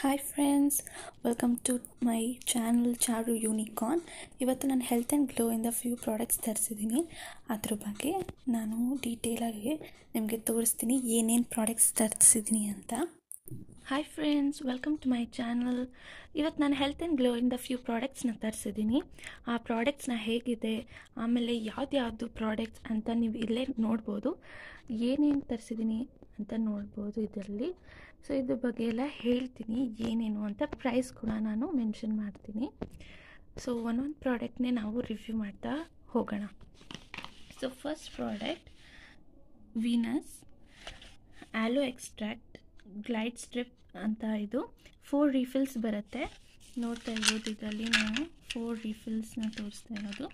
hi friends welcome to my channel Charu unicorn ಇವತ್ತು ನಾನು health and ಗ್ಲೋಯಿಂದ ಫ್ಯೂ ಪ್ರಾಡಕ್ಟ್ಸ್ ತರಿಸಿದ್ದೀನಿ ಅದ್ರ ಬಗ್ಗೆ ನಾನು ಡೀಟೇಲಾಗಿ ನಿಮಗೆ ತೋರಿಸ್ತೀನಿ ಏನೇನು ಪ್ರಾಡಕ್ಟ್ಸ್ ತರಿಸಿದ್ದೀನಿ ಅಂತ hi friends welcome to my channel ಇವತ್ತು ನಾನು ಹೆಲ್ತ್ ಆ್ಯಂಡ್ ಗ್ಲೋಯಿಂದ ಫ್ಯೂ ಪ್ರಾಡಕ್ಟ್ಸ್ನ ತರಿಸಿದ್ದೀನಿ ಆ ಪ್ರಾಡಕ್ಟ್ಸ್ನ ಹೇಗಿದೆ ಆಮೇಲೆ ಯಾವ್ದು ಪ್ರಾಡಕ್ಟ್ಸ್ ಅಂತ ನೀವು ಇಲ್ಲೇ ನೋಡ್ಬೋದು ಏನೇನು ತರಿಸಿದ್ದೀನಿ ಅಂತ ನೋಡ್ಬೋದು ಇದರಲ್ಲಿ ಸೊ ಇದ್ರ ಬಗ್ಗೆ ಎಲ್ಲ ಹೇಳ್ತೀನಿ ಏನೇನು ಅಂತ ಪ್ರೈಸ್ ಕೂಡ ನಾನು ಮೆನ್ಷನ್ ಮಾಡ್ತೀನಿ ಸೊ ಒಂದೊಂದು ಪ್ರಾಡಕ್ಟ್ನೇ ನಾವು ರಿವ್ಯೂ ಮಾಡ್ತಾ ಹೋಗೋಣ so first product Venus aloe extract glide strip ಅಂತ ಇದು ಫೋರ್ ರೀಫಿಲ್ಸ್ ಬರುತ್ತೆ ನೋಡ್ತಾ ಇರ್ಬೋದು ಇದರಲ್ಲಿ ನಾನು ಫೋರ್ ರೀಫಿಲ್ಸ್ನ ತೋರಿಸ್ತಾ ಇರೋದು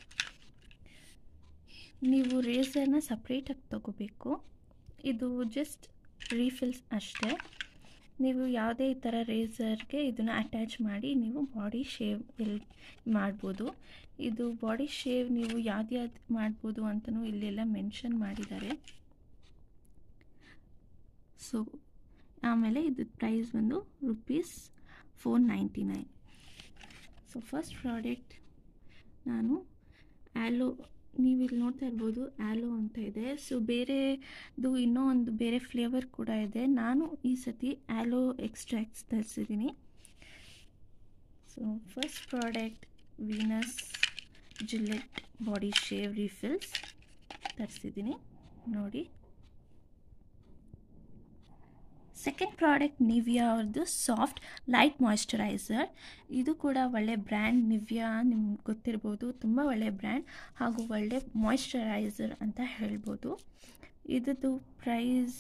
ನೀವು ರೇಸರ್ನ ಸಪ್ರೇಟಾಗಿ ತಗೋಬೇಕು ಇದು ಜಸ್ಟ್ ರೀಫಿಲ್ಸ್ ಅಷ್ಟೇ ನೀವು ಯಾವುದೇ ಈ ಥರ ರೇಸರ್ಗೆ ಇದನ್ನು ಅಟ್ಯಾಚ್ ಮಾಡಿ ನೀವು ಬಾಡಿ ಶೇವ್ ಎಲ್ಲಿ ಮಾಡ್ಬೋದು ಇದು ಬಾಡಿ ಶೇವ್ ನೀವು ಯಾವ್ದು ಯಾವ್ದು ಮಾಡ್ಬೋದು ಅಂತಲೂ ಇಲ್ಲೆಲ್ಲ ಮೆನ್ಷನ್ ಮಾಡಿದ್ದಾರೆ ಸೊ ಆಮೇಲೆ ಇದು ಪ್ರೈಸ್ ಬಂದು rupees four ninety nine so first product ನಾನು ಆ್ಯಲೋ ನೀವು ಇಲ್ಲಿ ನೋಡ್ತಾ ಇರ್ಬೋದು ಆ್ಯಲೋ ಅಂತ ಇದೆ ಸೊ ಬೇರೆದು ಇನ್ನೂ ಒಂದು ಬೇರೆ ಫ್ಲೇವರ್ ಕೂಡ ಇದೆ ನಾನು ಈ ಸತಿ ಆ್ಯಲೋ ಎಕ್ಸ್ಟ್ರಾಕ್ಟ್ಸ್ ತರಿಸಿದ್ದೀನಿ so first product Venus Gillette body shave refills ತರಿಸಿದ್ದೀನಿ ನೋಡಿ ಸೆಕೆಂಡ್ ಪ್ರಾಡಕ್ಟ್ ನಿವಿಯಾ ಅವ್ರದ್ದು ಸಾಫ್ಟ್ ಲೈಟ್ ಮಾಯ್ಶ್ಚರೈಸರ್ ಇದು ಕೂಡ ಒಳ್ಳೆ ಬ್ರ್ಯಾಂಡ್ ನಿವಿಯಾ ನಿಮ್ಗೆ ಗೊತ್ತಿರ್ಬೋದು ತುಂಬ ಒಳ್ಳೆ ಬ್ರ್ಯಾಂಡ್ ಹಾಗೂ ಒಳ್ಳೆ ಮಾಯ್ಶ್ಚರೈಸರ್ ಅಂತ ಹೇಳ್ಬೋದು ಇದ್ರದ್ದು price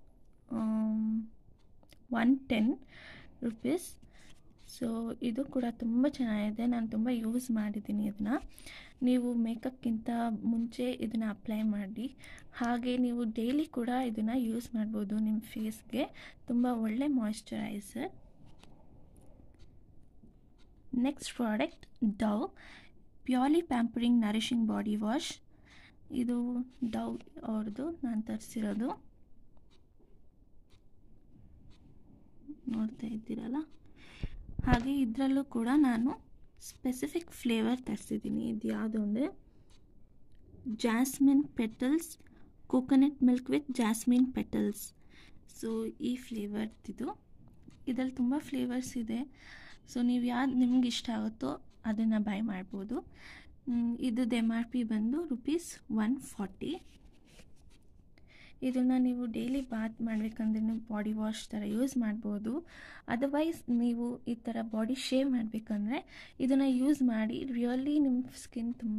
one ten rupees so ಇದು ಕೂಡ ತುಂಬ ಚೆನ್ನಾಗಿದೆ ನಾನು ತುಂಬ ಯೂಸ್ ಮಾಡಿದ್ದೀನಿ ಇದನ್ನು ನೀವು ಮೇಕಪ್ಗಿಂತ ಮುಂಚೆ ಇದನ್ನು ಅಪ್ಲೈ ಮಾಡಿ ಹಾಗೆ ನೀವು ಡೈಲಿ ಕೂಡ ಇದನ್ನು ಯೂಸ್ ಮಾಡ್ಬೋದು ನಿಮ್ಮ ಫೇಸ್ಗೆ ತುಂಬ ಒಳ್ಳೆ moisturiser next product Dove purely pampering nourishing body wash ಇದು ಡವ್ ಅವ್ರದ್ದು ನಾನು ತರಿಸಿರೋದು ನೋಡ್ತಾ ಇದ್ದೀರಲ್ಲ ಹಾಗೆ ಇದರಲ್ಲೂ ಕೂಡ ನಾನು ಸ್ಪೆಸಿಫಿಕ್ ಫ್ಲೇವರ್ ತರಿಸಿದ್ದೀನಿ ಇದು ಯಾವುದು ಅಂದರೆ jasmine petals coconut milk with jasmine petals so ಈ ಫ್ಲೇವರ್ದಿದು ಇದರಲ್ಲಿ ತುಂಬ ಫ್ಲೇವರ್ಸ್ ಇದೆ ಸೊ ನೀವು ಯಾವ್ದು ನಿಮ್ಗೆ ಇಷ್ಟ ಆಗುತ್ತೋ ಅದನ್ನು ಬೈ ಮಾಡ್ಬೋದು ಇದ್ರದ್ದು ಎಮ್ ಆರ್ ಪಿ ಬಂದು ರುಪೀಸ್ ಒನ್ ಫಾರ್ಟಿ ಇದನ್ನು ನೀವು ಡೈಲಿ ಬಾತ್ ಮಾಡಬೇಕಂದ್ರೆ ನೀವು ಬಾಡಿ ವಾಶ್ ಥರ ಯೂಸ್ ಮಾಡ್ಬೋದು ಅದರ್ವೈಸ್ ನೀವು ಈ ಥರ ಬಾಡಿ ಶೇವ್ ಮಾಡಬೇಕಂದ್ರೆ ಇದನ್ನು ಯೂಸ್ ಮಾಡಿ ರಿಯಲಿ ನಿಮ್ಮ ಸ್ಕಿನ್ ತುಂಬ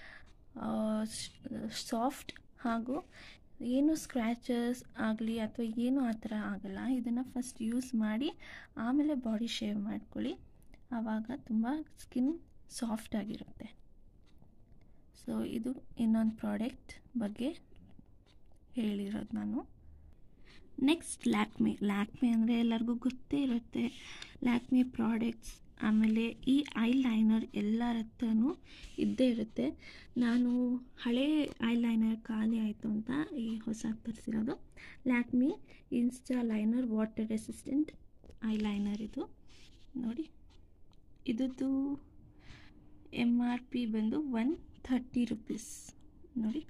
ಸಾಫ್ಟ್ ಹಾಗೂ ಏನು ಸ್ಕ್ರ್ಯಾಚಸ್ ಆಗಲಿ ಅಥವಾ ಏನು ಆ ಥರ ಆಗಲ್ಲ ಇದನ್ನು ಫಸ್ಟ್ ಯೂಸ್ ಮಾಡಿ ಆಮೇಲೆ ಬಾಡಿ ಶೇವ್ ಮಾಡ್ಕೊಳ್ಳಿ ಆವಾಗ ತುಂಬ ಸ್ಕಿನ್ ಸಾಫ್ಟ್ ಆಗಿರುತ್ತೆ ಸೊ ಇದು ಇನ್ನೊಂದು ಪ್ರಾಡಕ್ಟ್ ಬಗ್ಗೆ ಹೇಳಿರೋದು ನಾನು ನೆಕ್ಸ್ಟ್ ಲ್ಯಾಕ್ಮೆ ಲ್ಯಾಕ್ಮೆ ಅಂದರೆ ಎಲ್ಲರಿಗೂ ಗೊತ್ತೇ ಇರುತ್ತೆ ಲ್ಯಾಕ್ಮೆ ಪ್ರಾಡಕ್ಟ್ಸ್ ಆಮೇಲೆ ಈ ಐ ಲೈನರ್ ಎಲ್ಲರ ಹತ್ರನೂ ಇದ್ದೇ ಇರುತ್ತೆ ನಾನು ಹಳೇ ಐ ಲೈನರ್ ಖಾಲಿ ಆಯಿತು ಅಂತ ಈ ಹೊಸ ತರಿಸಿರೋದು Lakme insta liner water resistant eye liner ಇದು ನೋಡಿ ಇದ್ದು ಎಮ್ ಆರ್ ಪಿ ಬಂದು ಒನ್ ಥರ್ಟಿ ರುಪೀಸ್ ನೋಡಿ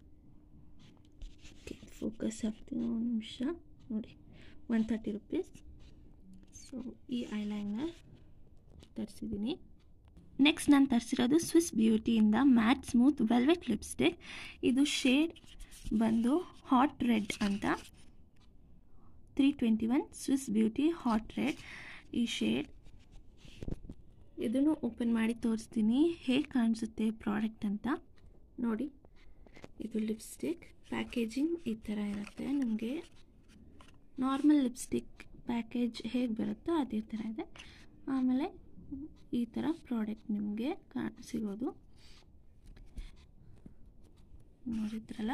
ಫೋಕಸ್ ಆಗ್ತೀನಿ ಒಂದು ನಿಮಿಷ ನೋಡಿ ಒನ್ ತರ್ಟಿ ರುಪೀಸ್ ಸೊ ಈ ಐಲೈನರ್ ತರಿಸಿದ್ದೀನಿ ನೆಕ್ಸ್ಟ್ ನಾನು ತರಿಸಿರೋದು ಸ್ವಿಸ್ ಬ್ಯೂಟಿಯಿಂದ ಮ್ಯಾಟ್ ಸ್ಮೂತ್ ವೆಲ್ವೆಟ್ ಲಿಪ್ಸ್ಟಿಕ್ ಇದು ಶೇಡ್ ಬಂದು ಹಾಟ್ ರೆಡ್ ಅಂತ three twenty one Swiss beauty hot red ಈ ಶೇಡ್ ಇದನ್ನು ಓಪನ್ ಮಾಡಿ ತೋರಿಸ್ತೀನಿ ಹೇಗೆ ಕಾಣಿಸುತ್ತೆ ಪ್ರಾಡಕ್ಟ್ ಅಂತ ನೋಡಿ ಇದು ಲಿಪ್ಸ್ಟಿಕ್ ಪ್ಯಾಕೇಜಿಂಗ್ ಈ ಥರ ಇರುತ್ತೆ ನಮಗೆ ನಾರ್ಮಲ್ ಲಿಪ್ಸ್ಟಿಕ್ ಪ್ಯಾಕೇಜ್ ಹೇಗೆ ಬರುತ್ತೋ ಅದೇ ಥರ ಇದೆ ಆಮೇಲೆ ಈ ಥರ ಪ್ರಾಡಕ್ಟ್ ನಿಮಗೆ ಕಾ ಸಿಗೋದು ನೋಡಿದ್ರಲ್ಲ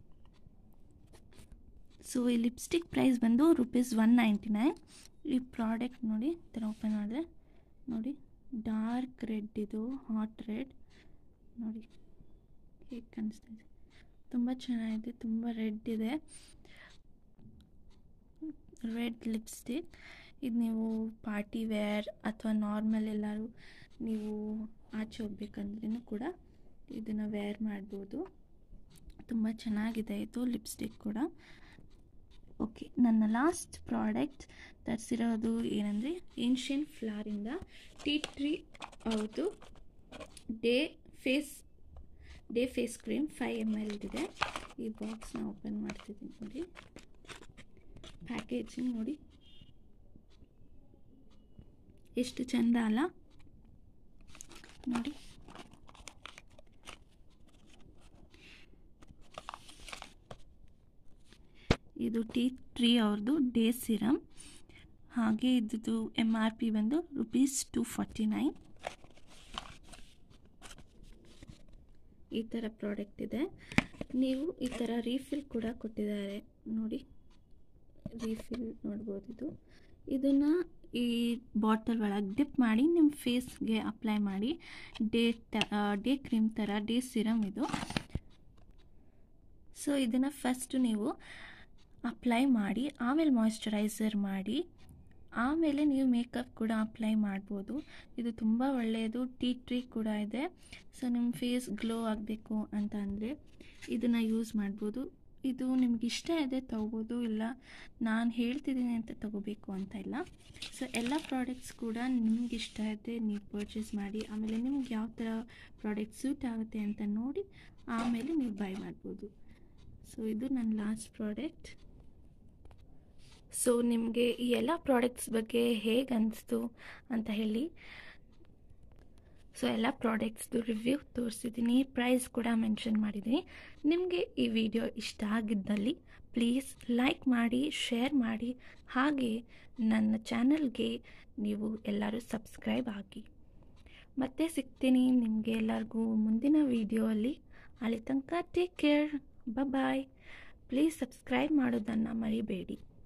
ಸೊ ಈ ಲಿಪ್ಸ್ಟಿಕ್ ಪ್ರೈಸ್ ಬಂದು ರುಪೀಸ್ ಒನ್ ನೈಂಟಿ ನೈನ್ ಈ ಪ್ರಾಡಕ್ಟ್ ನೋಡಿ ಈ ಥರ ಓಪನ್ ಮಾಡಿದ್ರೆ ನೋಡಿ ಡಾರ್ಕ್ ರೆಡ್ ಇದು ಹಾಟ್ ರೆಡ್ ನೋಡಿ ಹೇಗೆ ಕಾಣಿಸ್ತಾ ಇದೆ ತುಂಬ ಚೆನ್ನಾಗಿದೆ ತುಂಬ ರೆಡ್ ಇದೆ ರೆಡ್ ಲಿಪ್ಸ್ಟಿಕ್ ಇದು ನೀವು ಪಾರ್ಟಿ ವೇರ್ ಅಥವಾ ನಾರ್ಮಲ್ ಎಲ್ಲರೂ ನೀವು ಆಚೆ ಹೋಗ್ಬೇಕಂದ್ರೂ ಕೂಡ ಇದನ್ನು ವೇರ್ ಮಾಡ್ಬೋದು ತುಂಬ ಚೆನ್ನಾಗಿದೆ ಇದು ಲಿಪ್ಸ್ಟಿಕ್ ಕೂಡ ಓಕೆ ನನ್ನ ಲಾಸ್ಟ್ ಪ್ರಾಡಕ್ಟ್ ತರಿಸಿರೋದು ಏನಂದರೆ ಏನ್ಷಿಯನ್ ಫ್ಲಾರಿಂದ ಟೀ ಟ್ರೀ ಅವ್ರದ್ದು day face day face cream five M L ಇದೆ ಈ ಬಾಕ್ಸ್ನ ಓಪನ್ ಮಾಡ್ತಿದ್ದೀನಿ ನೋಡಿ ಪ್ಯಾಕೇಜಿಂಗ್ ನೋಡಿ ಎಷ್ಟು ಚೆಂದ ಅಲ್ಲ ನೋಡಿ ಇದು ಟೀ ಟ್ರೀ ಅವ್ರದ್ದು ಡೇ ಸಿರಮ್ ಹಾಗೆ ಇದ್ದು ಎಮ್ ಆರ್ ಪಿ ಬಂದು ರುಪೀಸ್ ಟು ಫಾರ್ಟಿ ನೈನ್ ಈ ಥರ ಪ್ರಾಡಕ್ಟ್ ಇದೆ ನೀವು ಈ ಥರ ರೀಫಿಲ್ ಕೂಡ ಕೊಟ್ಟಿದ್ದಾರೆ ನೋಡಿ ರೀಫಿಲ್ ನೋಡ್ಬೋದು ಇದು ಇದನ್ನು ಈ ಬಾಟಲ್ ಒಳಗೆ ಡಿಪ್ ಮಾಡಿ ನಿಮ್ಮ ಫೇಸ್ಗೆ ಅಪ್ಲೈ ಮಾಡಿ ಡೇ ಟ ಡೇ ಕ್ರೀಮ್ ಥರ ಡೇ ಸಿರಮ್ ಇದು ಸೊ ಇದನ್ನು ಫಸ್ಟು ನೀವು ಅಪ್ಲೈ ಮಾಡಿ ಆಮೇಲೆ ಮಾಯ್ಶ್ಚರೈಸರ್ ಮಾಡಿ ಆಮೇಲೆ ನೀವು ಮೇಕಪ್ ಕೂಡ ಅಪ್ಲೈ ಮಾಡ್ಬೋದು ಇದು ತುಂಬ ಒಳ್ಳೆಯದು ಟೀ ಟ್ರೀ ಕೂಡ ಇದೆ ಸೊ ನಿಮ್ಮ ಫೇಸ್ ಗ್ಲೋ ಆಗಬೇಕು ಅಂತ ಅಂದರೆ ಇದನ್ನು ಯೂಸ್ ಮಾಡ್ಬೋದು ಇದು ನಿಮ್ಗೆ ಇಷ್ಟ ಇದೆ ತೊಗೋಬೋದು ಇಲ್ಲ ನಾನು ಹೇಳ್ತಿದ್ದೀನಿ ಅಂತ ತಗೋಬೇಕು ಅಂತ ಇಲ್ಲ ಸೊ ಎಲ್ಲ ಪ್ರಾಡಕ್ಟ್ಸ್ ಕೂಡ ನಿಮ್ಗೆ ಇಷ್ಟ ಇದೆ ನೀವು ಪರ್ಚೇಸ್ ಮಾಡಿ ಆಮೇಲೆ ನಿಮ್ಗೆ ಯಾವ ಥರ ಪ್ರಾಡಕ್ಟ್ ಸೂಟ್ ಆಗುತ್ತೆ ಅಂತ ನೋಡಿ ಆಮೇಲೆ ನೀವು ಬೈ ಮಾಡ್ಬೋದು ಸೊ ಇದು ನನ್ನ ಲಾಸ್ಟ್ ಪ್ರಾಡಕ್ಟ್ ಸೊ ನಿಮಗೆ ಈ ಎಲ್ಲ ಪ್ರಾಡಕ್ಟ್ಸ್ ಬಗ್ಗೆ ಹೇಗೆ ಅನಿಸ್ತು ಅಂತ ಹೇಳಿ ಸೊ ಎಲ್ಲ ಪ್ರಾಡಕ್ಟ್ಸ್ದು ರಿವ್ಯೂ ತೋರಿಸಿದ್ದೀನಿ ಪ್ರೈಸ್ ಕೂಡ ಮೆನ್ಷನ್ ಮಾಡಿದ್ದೀನಿ ನಿಮಗೆ ಈ ವಿಡಿಯೋ ಇಷ್ಟ ಆಗಿದ್ದಲ್ಲಿ ಪ್ಲೀಸ್ ಲೈಕ್ ಮಾಡಿ ಶೇರ್ ಮಾಡಿ ಹಾಗೆ ನನ್ನ ಚಾನಲ್ಗೆ ನೀವು ಎಲ್ಲರೂ ಸಬ್ಸ್ಕ್ರೈಬ್ ಆಗಿ ಮತ್ತೆ ಸಿಗ್ತೀನಿ ನಿಮಗೆ ಎಲ್ಲರಿಗೂ ಮುಂದಿನ ವಿಡಿಯೋ ಅಲ್ಲಿ ಅಲ್ಲಿ ತನಕ take care bye please subscribe ಮಾಡೋದನ್ನು ಮರಿಬೇಡಿ